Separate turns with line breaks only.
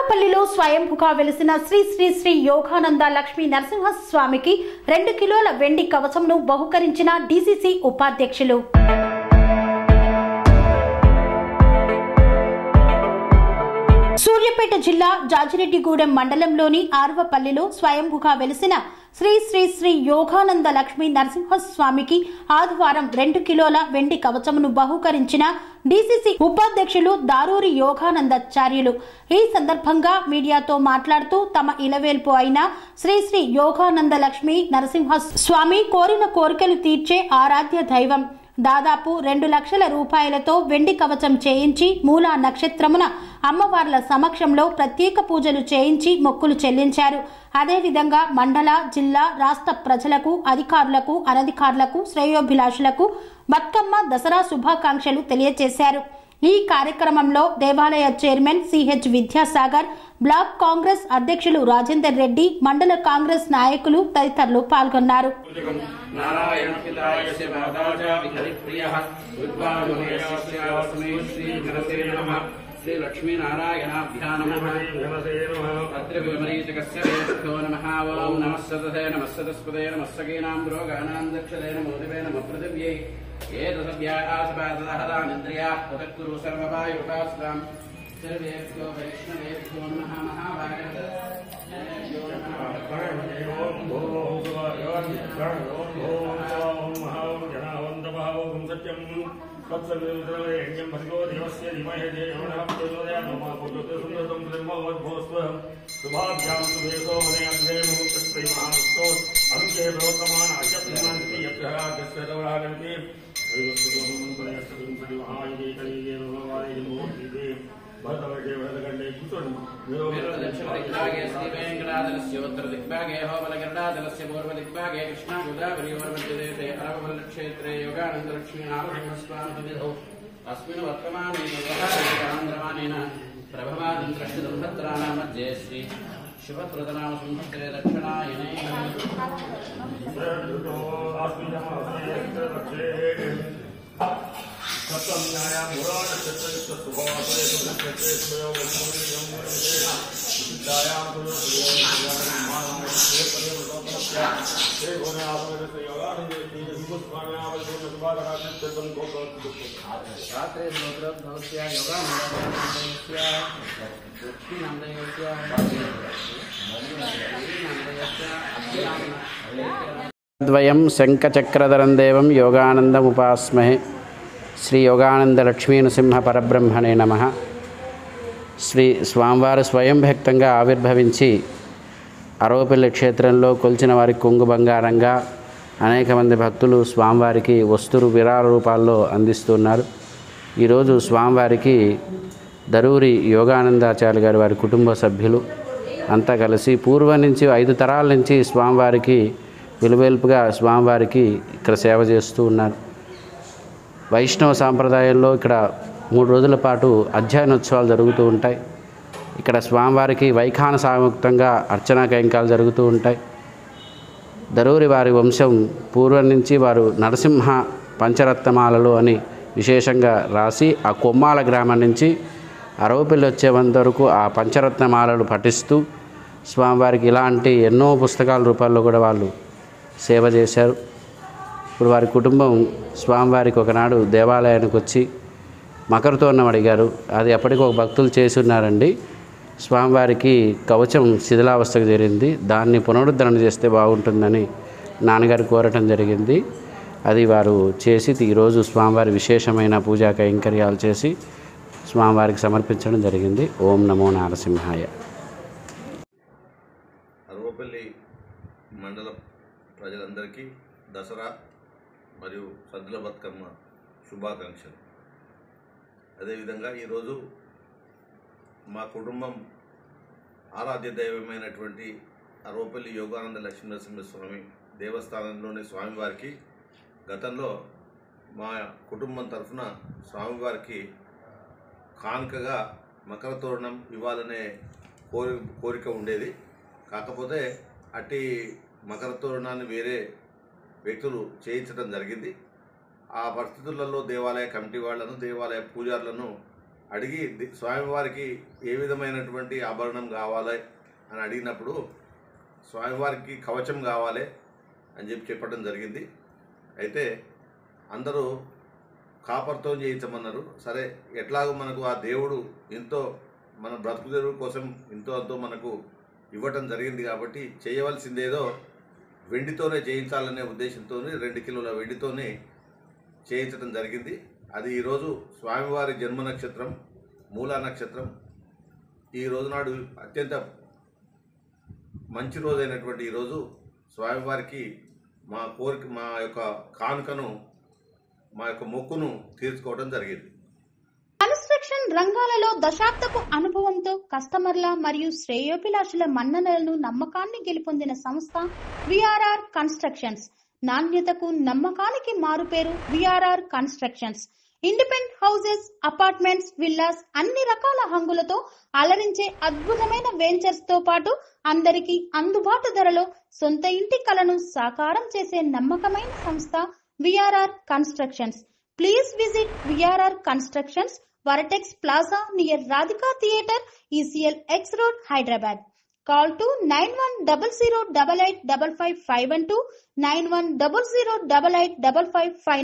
ఆర్వపల్లిలో స్వయంభుగా వెలిసిన శ్రీ శ్రీ శ్రీ యోగానంద లక్ష్మీ నరసింహస్వామికి రెండు కిలోల వెండి కవచంను బహుకరించిన డీసీసీ ఉపాధ్యక్షులు సూర్యాపేట జిల్లా జాజిరెడ్డిగూడెం మండలంలోని ఆర్వపల్లిలో స్వయంభుగా వెలిసిన శ్రీ శ్రీ శ్రీ యోగానంద లక్ష్మీ నరసింహస్వామికి ఆదివారం రెండు కిలోల వెండి కవచమును బహుకరించిన డీసీసీ ఉపాధ్యక్షులు దారూరి యోగానందాచార్యులు ఈ సందర్భంగా మీడియాతో మాట్లాడుతూ తమ ఇలవేల్పు అయిన శ్రీ శ్రీ యోగానంద లక్ష్మీ నరసింహ స్వామి కోరిన కోరికలు తీర్చే ఆరాధ్య దైవం దాదాపు రెండు లక్షల రూపాయలతో వెండి కవచం చేయించి మూలా నక్షత్రమున అమ్మవార్ల సమక్షంలో ప్రత్యేక పూజలు చేయించి మొక్కులు చెల్లించారు అదేవిధంగా మండల జిల్లా రాష్ట్ర ప్రజలకు అధికారులకు అనధికారులకు శ్రేయోభిలాషులకు బతుకమ్మ దసరా శుభాకాంక్షలు తెలియజేశారు ఈ కార్యక్రమంలో దేవాలయ chairman CH Vidyasagar block Congress అధ్యక్షులు రాజేందర్ రెడ్డి మండల కాంగ్రెస్ నాయకులు తదితరులు పాల్గొన్నారు
నారాయణపితాయ శివదాజ హరిప్రియః విద్వానుమేయోస్యాస్మై శ్రీ నరసే నమః శ్రీ లక్ష్మీనారాయణాభ్యా నమః అత్ర విమరీచకస్య వేష్టో నమః ఓం నమః సదసే నమః సదస్పదే నమః సగీనాం రోగానాం దక్షదే నమో దివే నమః పృథివ్యై ఏతసవ్యాసపాదహరానింద్రియాः పదక్కురు సర్వవాయుపాస్వాం సర్వేభ్యో వైష్ణవేభ్యో నమః మహాభారత దిగ్భాగే శ్రీ వెంకటాచలస్య ఉత్తర దిగ్భాగే హోమలగరుడాచలస్య పూర్వ దిగ్భాగే కృష్ణా గోదావరి అరవల్ క్షేత్రే యోగానంద లక్ష్మీ నారాయణస్వామి విధౌ అస్మిన్ వర్తమానే ఆంధ్రమానేన ప్రభవాదం ద్రష్టుదంభత్రాణా మధ్యే శ్రీ శుభప్రదనామ సంవత్సరే దక్షిణాయనే రాత్రే శ్లోత్రోద్భవస్య యోగానందస్య లక్ష్మీనందయస్య ద్వయం శంఖచక్రధరం దేవం యోగానందముపాస్మహే శ్రీ యోగానంద లక్ష్మీ నృసింహ పరబ్రహ్మణే నమ శ్రీ స్వామివారు స్వయం భక్తంగా ఆవిర్భవించి అరవపల్లి క్షేత్రంలో కొలిచిన వారికి కొంగు బంగారంగా అనేక మంది భక్తులు స్వామివారికి వస్తురు విరార రూపాల్లో అందిస్తున్నారు ఈరోజు స్వామివారికి దరూరి యోగానందాచార్య గారి వారి కుటుంబ సభ్యులు అంతా కలిసి పూర్వం నుంచి ఐదు తరాల నుంచి స్వామివారికి విలువెల్పుగా స్వామివారికి ఇక్కడ సేవ చేస్తూ ఉన్నారు వైష్ణవ సాంప్రదాయంలో ఇక్కడ మూడు రోజుల పాటు అధ్యయనోత్సవాలు జరుగుతూ ఉంటాయి ఇక్కడ స్వామివారికి వైఖాన సాముక్తంగా అర్చనా కైంకాలు జరుగుతూ ఉంటాయి దరూరి వారి వంశం పూర్వం నుంచి వారు నరసింహ పంచరత్నమాలలు అని విశేషంగా రాసి ఆ కొమ్మాల గ్రామం నుంచి అరవపల్లి వచ్చేంత వరకు ఆ పంచరత్నమాలలు పఠిస్తూ స్వామివారికి ఇలాంటి ఎన్నో పుస్తకాల రూపాల్లో కూడా వాళ్ళు సేవ చేశారు ఇప్పుడు వారి కుటుంబం స్వామివారికి ఒకనాడు దేవాలయానికి వచ్చి మకర తోరణం అడిగారు అది అప్పటికి ఒక భక్తులు చేసి ఉన్నారండి స్వామివారికి కవచం శిథిలావస్థకు చేరింది దాన్ని పునరుద్ధరణ చేస్తే బాగుంటుందని నాన్నగారు కోరటం జరిగింది అది వారు చేసి ఈరోజు స్వామివారి విశేషమైన పూజా కైంకర్యాలు చేసి స్వామివారికి సమర్పించడం జరిగింది ఓం నమో నారసింహాయ
అరవపల్లి మండల ప్రజలందరికీ దసరా మరియు సద్దుల బతుకమ్మ శుభాకాంక్షలు అదేవిధంగా ఈరోజు మా కుటుంబం ఆరాధ్య దైవమైనటువంటి అరవపల్లి యోగానంద లక్ష్మీనరసింహస్వామి దేవస్థానంలోని స్వామివారికి గతంలో మా కుటుంబం తరఫున స్వామివారికి కానుకగా మకర తోరణం ఇవ్వాలనే కోరి కోరిక ఉండేది కాకపోతే అట్టి మకర తోరణాన్ని వేరే వ్యక్తులు చేయించడం జరిగింది ఆ పరిస్థితులలో దేవాలయ కమిటీ వాళ్ళను దేవాలయ పూజారులను అడిగి ది- స్వామివారికి ఏ విధమైనటువంటి ఆభరణం కావాలి అని అడిగినప్పుడు స్వామివారికి కవచం కావాలి అని చెప్పి చెప్పడం జరిగింది అయితే అందరూ కాపర్తో చేయించమన్నారు సరే ఎట్లాగో మనకు ఆ దేవుడు ఎంతో మన బ్రతుకు తెరువు కోసం ఎంతో ఎంతో మనకు ఇవ్వటం జరిగింది కాబట్టి చేయవలసిందేదో వెండితోనే చేయించాలనే ఉద్దేశంతో రెండు కిలోల వెండితోనే చేయించడం జరిగింది అది ఈరోజు స్వామివారి జన్మ నక్షత్రం మూలా నక్షత్రం ఈ రోజు నాడు అత్యంత మంచి రోజైనటువంటి ఈరోజు స్వామివారికి మా కోరిక మా యొక్క కానుకను మా యొక్క మొక్కును తీర్చుకోవడం జరిగింది
కన్స్ట్రక్షన్ రంగాలలో దశాబ్దపు అనుభవంతో కస్టమర్ల మరియు శ్రేయోభిలాషుల మన్ననలను నమ్మకాన్ని గెలుపొందిన సంస్థ విఆర్ఆర్ కన్స్ట్రక్షన్స్ నాణ్యతకు నమ్మకానికి మారుపేరు VRR constructions independent houses apartments villas అన్ని రకాల హంగులతో అలరించే అద్భుతమైన వెంచర్స్ తో పాటు అందరికీ అందుబాటు ధరలో సొంత ఇంటి కలను సాకారం చేసే నమ్మకమైన సంస్థ VRR constructions please visit VRR constructions Vertex plaza near Radhika theatre ECIL X road Hyderabad call to nine one double zero double eight double five five one two nine one double zero double eight double five five